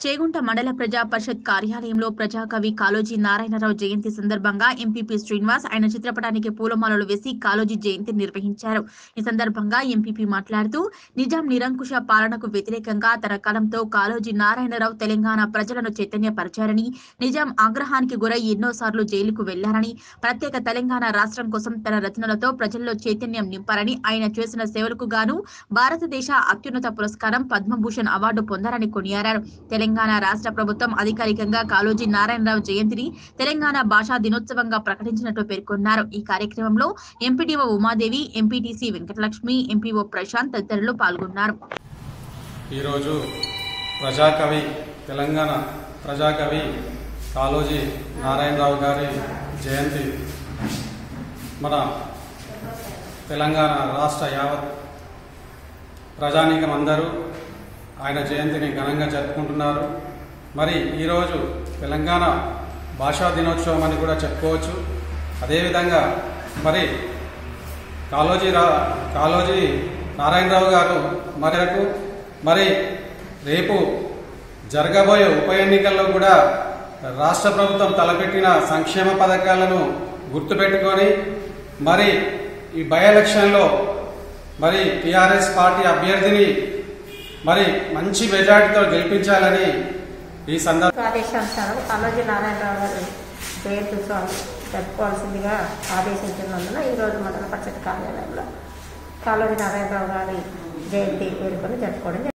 చేగుంట మండల ప్రజా పరిషత్ కార్యాలయంలో ప్రజాకవి కాళోజీ నారాయణరావు జయంతి సందర్భంగా ఎంపీపీ శ్రీనివాస్ ఆయన చిత్రపటానికి పూలమాలలు వేసి కాళోజీ జయంతి నిర్వహించారు ఈ సందర్భంగా ఎంపీపీ మాట్లాడుతూ నిజాం నిరంకుశ పాలనకు వ్యతిరేకంగా తన కలంతో కాళోజీ నారాయణరావు తెలంగాణ ప్రజలను చైతన్యపరిచారని నిజాం ఆగ్రహానికి గురై ఎన్నోసార్లు జైలుకు వెళ్లారని ప్రత్యేక తెలంగాణ రాష్ట్రం కోసం తన రచనలతో ప్రజల్లో చైతన్యం నింపారని ఆయన చేసిన సేవలకు గాను భారతదేశ అత్యున్నత పురస్కారం పద్మభూషణ్ అవార్డు పొందారని కొనియారారు తెలంగాణ రాష్ట్ర ప్రభుత్వం అధికారికంగా కాళోజీ నారాయణరావు జయంతిని తెలంగాణ భాషా దినోత్సవంగా ప్రకటించినట్టు పేర్కొన్నారు ఈ కార్యక్రమంలో MPDO Umadevi MPTC Venkatalakshmi MPO Prashanth తదితరులు పాల్గొన్నారు ఈరోజు ప్రజాకవి తెలంగాణ ప్రజాకవి కాళోజీ నారాయణరావు గారి జయంతి మన తెలంగాణ రాష్ట్ర యావత్ ప్రజానీకం అందరూ ఆయన జయంతిని ఘనంగా జరుపుకుంటున్నారు మరి ఈరోజు తెలంగాణ భాషా దినోత్సవం అని కూడా చెప్పుకోవచ్చు అదేవిధంగా మరి కాళోజీ రా కాళోజీ నారాయణరావు గారు మరకు మరి రేపు జరగబోయే ఉప ఎన్నికల్లో కూడా రాష్ట్ర ప్రభుత్వం తలపెట్టిన సంక్షేమ పథకాలను గుర్తుపెట్టుకొని మరి ఈ బై ఎలక్షన్లో మరి టిఆర్ఎస్ పార్టీ అభ్యర్థిని మరి మంచి మెజార్టీతో గెలిపించాలని ఈ సందర్భ ఆదేశానుసారం కాళోజీ నారాయణరావు గారి జయంతి ఉత్సవం జరుపుకోవాల్సిందిగా ఆదేశించినందున ఈరోజు మండల పరిషత్ కార్యాలయంలో కాళోజీ నారాయణరావు గారి జయంతి వేడుకలు జరుపుకోవడం జరిగింది.